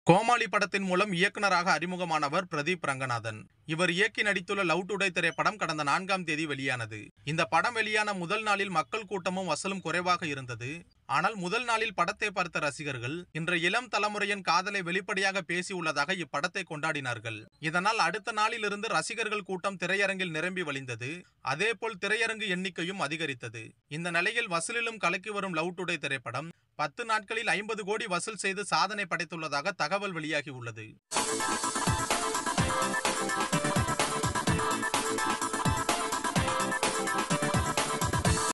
கோமாளி படத்தின் மூலம் இயக்குனராக அறிமுகமானவர் பிரதீப் ரங்கநாதன் இவர் இயக்கி நடித்துள்ள லவ் டுடே திரைப்படம் கடந்த நான்காம் தேதி வெளியானது இந்த படம் வெளியான முதல் நாளில் மக்கள் கூட்டமும் வசூலும் குறைவாக இருந்தது ஆனால் முதல் நாளில் படத்தை பார்த்த ரசிகர்கள் இன்ற இளம் தலைமுறையின் காதலை வெளிப்படையாக பேசியுள்ளதாக இப்படத்தை கொண்டாடினார்கள் இதனால் அடுத்த நாளிலிருந்து ரசிகர்கள் கூட்டம் திரையரங்கில் நிரம்பி வழிந்தது அதேபோல் திரையரங்கு எண்ணிக்கையும் அதிகரித்தது இந்த நிலையில் வசூலிலும் கலக்கி வரும் லவ் டுடே திரைப்படம் பத்து நாட்களில் ஐம்பது கோடி வசூல் செய்து சாதனை படைத்துள்ளதாக தகவல் வெளியாகி உள்ளது